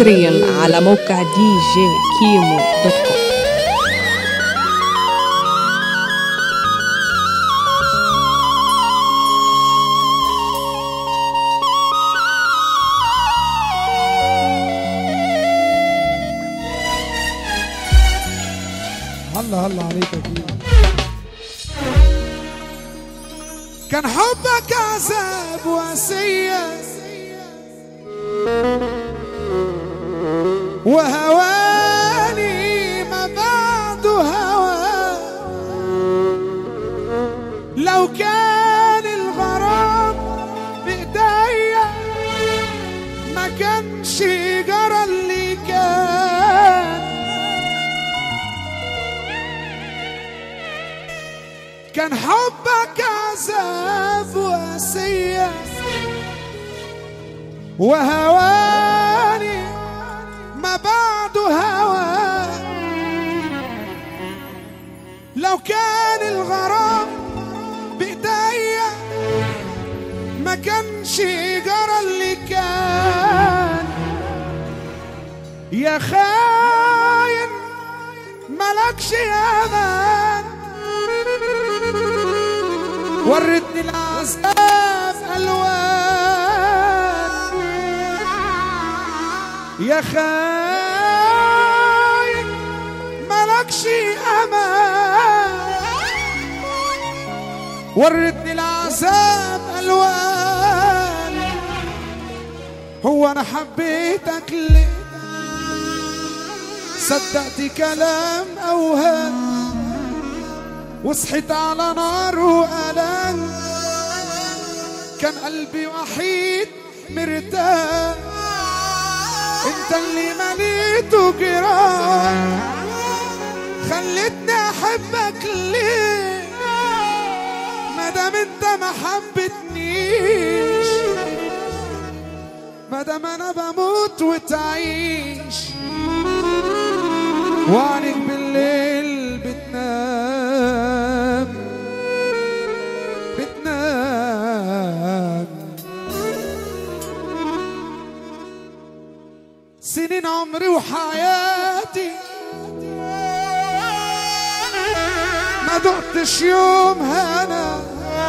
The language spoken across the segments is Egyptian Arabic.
حصريا على موقع دي جي كيمو دوت كوم هلا هلا عليك اكيد كان حبك عذاب واسية وهواني ما بعده هوى لو كان الغرام بإيديا ما كانش جرى اللي كان كان حبك عذاب واسية وهواني ما بعده هوى لو كان الغرام بإيديا ما كانش جرى اللي كان يا خاين ملكش امان ورتني العذاب الوان يا خاين ملكش امان ورتني العذاب الوان هو انا حبيتك ليه صدقت كلام اوهام وصحيت على نار وألم كان قلبي وحيد مرتاح انت اللي مليته جراح خلتني احبك ليه مادام انت ما حبتنيش مادام انا بموت وتعيش وعنك بالليل بتنام بتنام سنين عمري وحياتي ما دقتش يوم هنا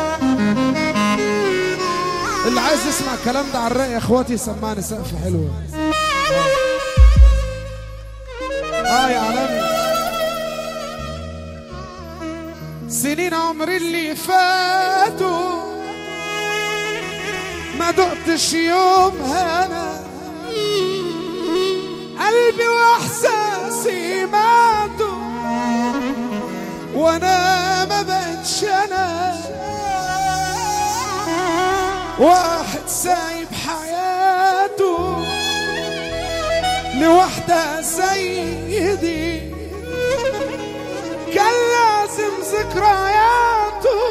اللي عايز يسمع الكلام ده على الرأي يا اخواتي سمعني سقف حلو اه يا عالمي سنين عمري اللي فاتوا ما دقتش يوم هنا قلبي واحساسي ماتوا وانا ما بقتش انا واحد سايب حياته لوحدة زي دي كان لازم ذكرياته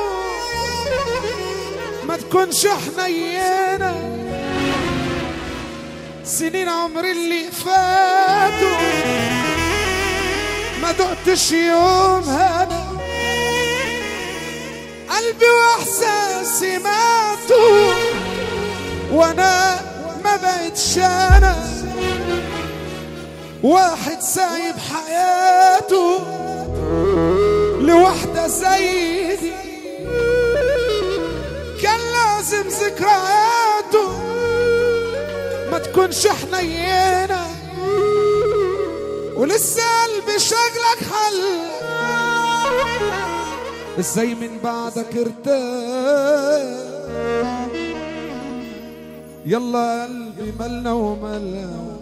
ما تكونش حنينة سنين عمري اللي فاتوا ما دقتش يوم هنا قلبي واحساسي ماتوا وانا ما بقتش انا واحد سايب حياته لوحدة زي دي كان لازم ذكرياته ما تكونش حنينة ولسه قلبي شغلك حل ازاي من بعدك ارتاح يلا قلبي ملنا وملنا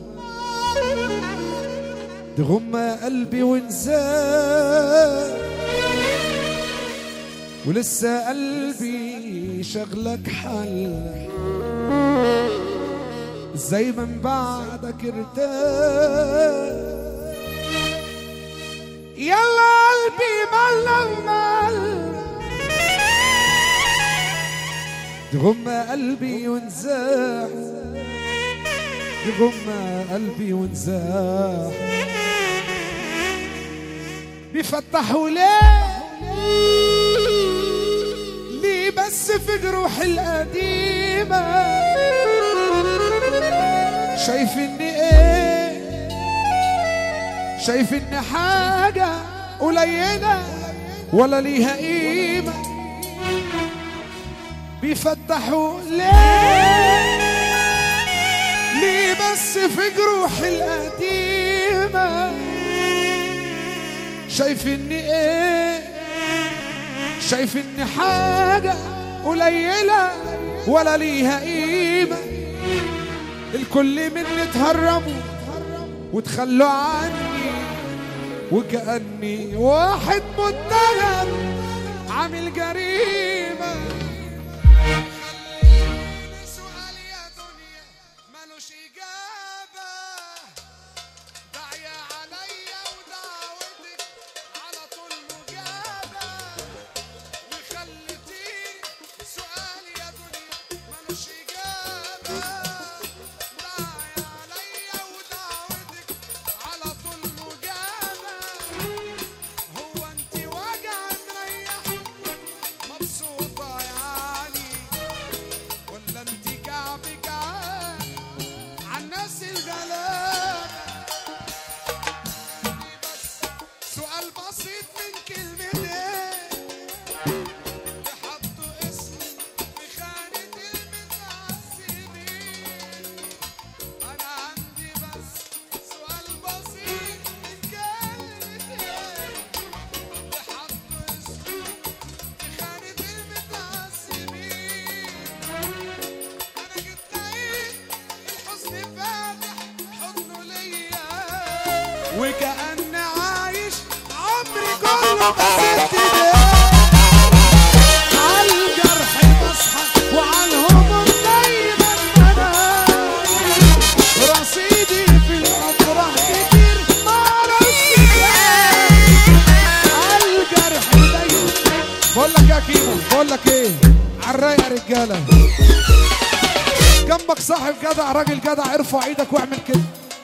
تغم قلبي ونزال ولسه قلبي شغلك حل ازاي من بعدك ارتاح يلا قلبي ملا ومل تغم قلبي ونزاح يغم قلبي ونزاح بيفتحوا ليه ليه بس في جروح القديمة شايف اني ايه شايف ان حاجة قليلة ولا ليها قيمة بيفتحوا ليه ليه بس في جروحي القديمة شايف ان ايه شايف ان حاجة قليلة ولا ليها قيمة الكل مني اتهربوا وتخلوا عني وكأني واحد متهم عامل جريمة خليني سؤال يا دنيا ملوش إجابة داعية عليا ودعوتك على طول مجابة وخليتيني سؤال يا دنيا ملوش إجابة داعية عليا ودعوتك على طول مجابة هو انت وجع مريح مبسوطة يعني ولا انت كعبك عال عالناس الغلابة بس سؤال بسيط من كلمتين يحطوا اسمي في خانة المتعذبين أنا عندي بس سؤال بسيط من كلمتين يحطوا اسمي في خانة المتعذبين أنا جيت لقيت الحزن فاتح حضنه ليا وكأن عايش عمري كله بست عالجرح بصحى وعالهموم دايما بنام رصيدي في الأفراح كتير معرفش كام عالجرح دايما بقول لك يا كيمو بقول لك ايه عالرايق يا رجاله جنبك صاحب جدع راجل جدع ارفع ايدك واعمل كده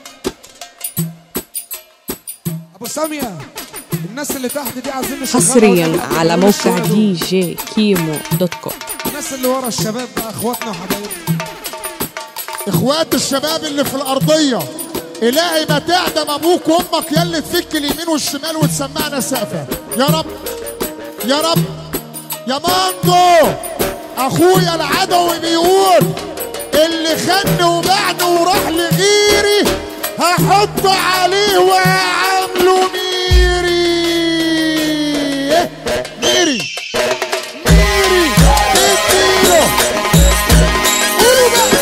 ابو ساميه الناس اللي تحت دي عايزين نشغلها حصريا ولا- على ولا موقع الشغل دول. دي جي كيمو دوت كوم الناس اللي ورا الشباب بقى اخواتنا وحبايبنا اخوات الشباب اللي في الارضيه الهي ما تعدم ابوك وامك يلي تفك اليمين والشمال وتسمعنا سقفه يا رب يا رب يا مانجو اخويا العدوي بيقول اللي خن وبعني وراح لغيري هحط عليه واعمله ميري ميري ميري اديله قولوا بقى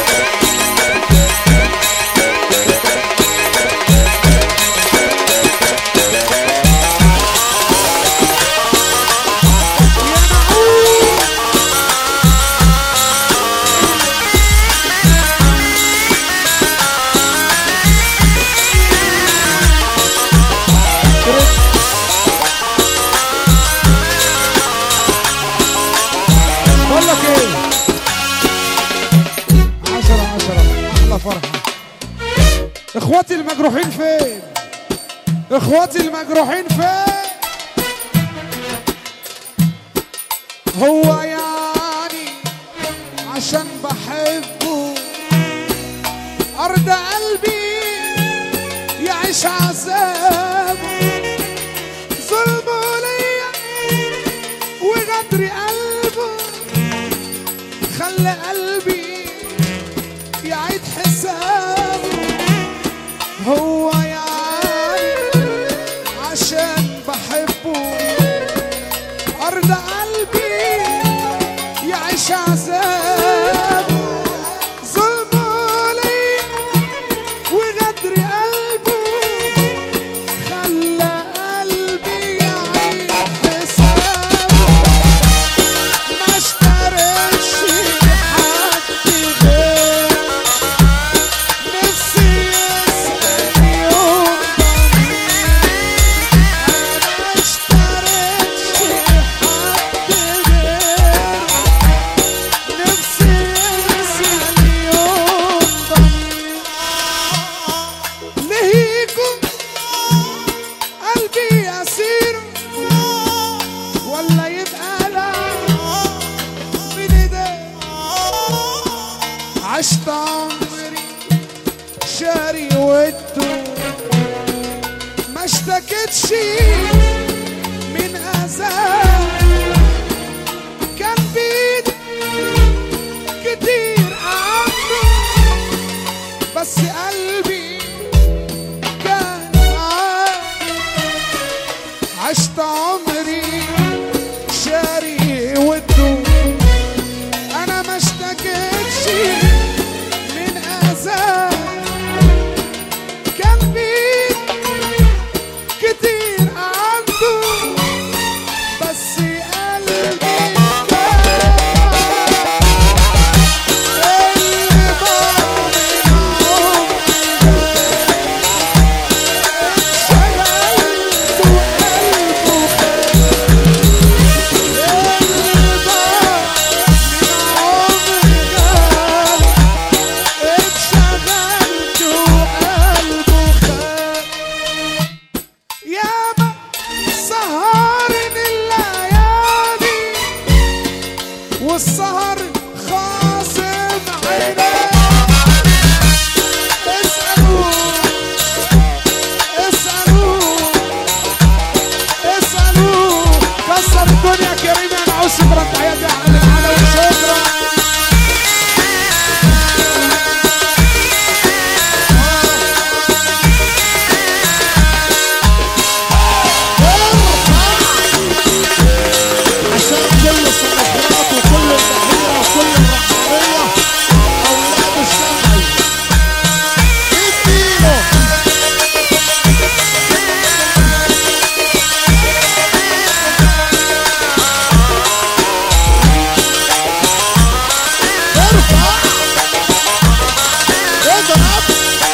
بقول لك ايه عشرة عشرة احلى فرحة اخواتي المجروحين فين اخواتي المجروحين فين هو يعني عشان بحبه ارض قلبي يعيش عذابه ظلمه ليا وغدر قلبه خلى قلبي يعيد حسابه هو يعني عشان بحبه أرض قلبي يعيش عذابه ظلمه لي وغدر قلبه خلى قلبي يعيد حسابه ما اشتريتش حد غير نفسي يسأل يوم أنا ما اشتريتش حد غير نفسي يسأل يوم لهيكم قلبي يسير ولا يبقى لا من ايديه عشت عمري شاري وده ما ما اشتكتش من اذى كان بيدي كتير عنده بس قلبي كان معاه عشت عمري شاري وده انا ما اشتكيتش من اذى كان بيدي كتير عنده بس قلبي كان اللي ضاع من عمري اتشغلت وقلبه اللي ضاع من عمري غاب اتشغلت وقلبه خاب ياما سهرني الليالي والسهر خاصم عيني اسألوا اسألوا اسألوا كسر الدنيا كريم انا عاوز شكرا تحياتي على العالم شكرا عشان كل الصلاحيات وكل التحية وكل الرحمانية أولاد الشمعي اديله ارفع اضرب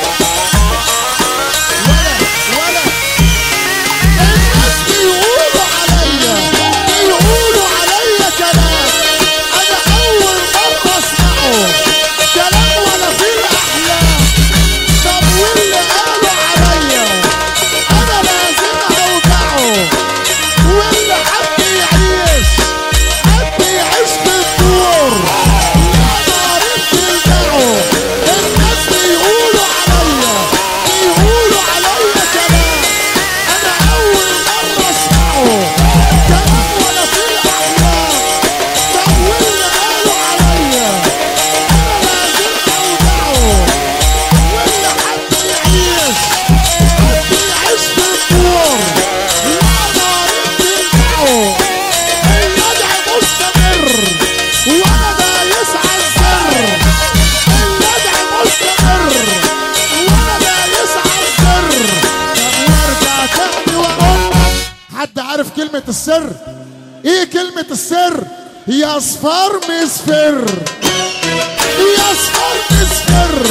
ولا ولا الناس بيقولوا عليا بيقولوا عليا كلام انا اول مره اسمعه كلام ولا في الاحلام طب واللي قالوا عليا انا لازم اوجعه واللي حب يعيش حب يعيش في الدور يا نار بتلدعه الناس بيقولوا عليا بيقولوا عليا كلام انا اول مره اسمعه كلام ولا في الاحلام طب واللي قالوا عليا انا لازم اوجعه واللي حب يعيش حب يعيش في الدور يا نار بتلدعه الوضع مستمر وانا دايس على الزر الوضع مستمر وانا دايس على الزر طب وارجع تاني واقول لك حد عارف كلمة السر؟ ايه كلمة السر؟ يا اصفر مصفر يا اصفر مصفر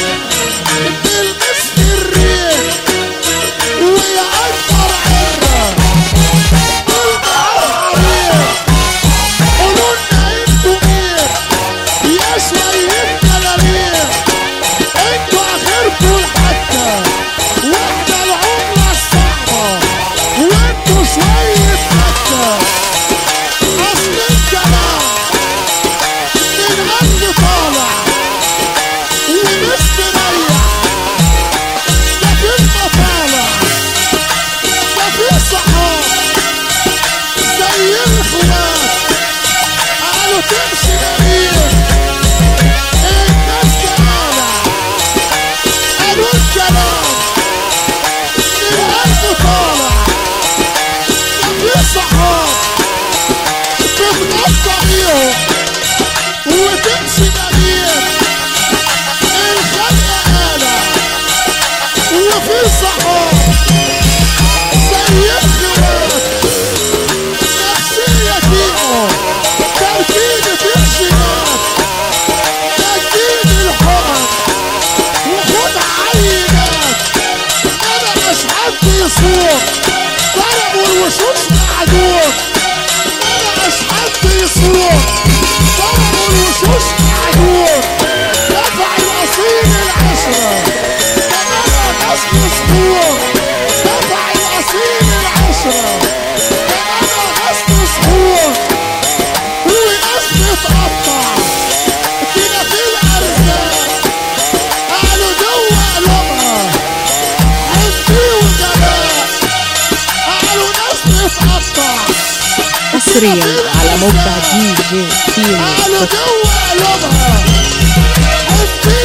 تلمس في الريح ويا اكبر عره النهار عريق قولوا لنا انتوا مين يا شوية كلامين انتوا اخركوا الحتة واحنا العملة الصعبة وانتوا شوية حتة اصل الكلام من قلب طالع ومستريح ده في المطالع ده في صحاب زي الاخوات قالوا تمشي جميل الناس تعالى قالوا الكلام من قلب طالع ده في صحاب تتغطى بيهم وتمشي جميل الخلق آلة وفي صحاب زي الخوات نفسية فيهم تركيبة الجينات تجديد الحرم وخد عينات انا مش حد يصور ضربوا الوشوش معدوم انا مش حد يصور ضربوا الوشوش معدوم دفع الاصيل العشرة انا ناس مصبور دفع الاصيل العشرة انا ناس مصبور وناس بتقطع كده في الارزاق قالوا جوه قلوبها حبي وجمال تقطع حصريا على موقع دي جي كيمو على دوت جوه قلوبها حبيبي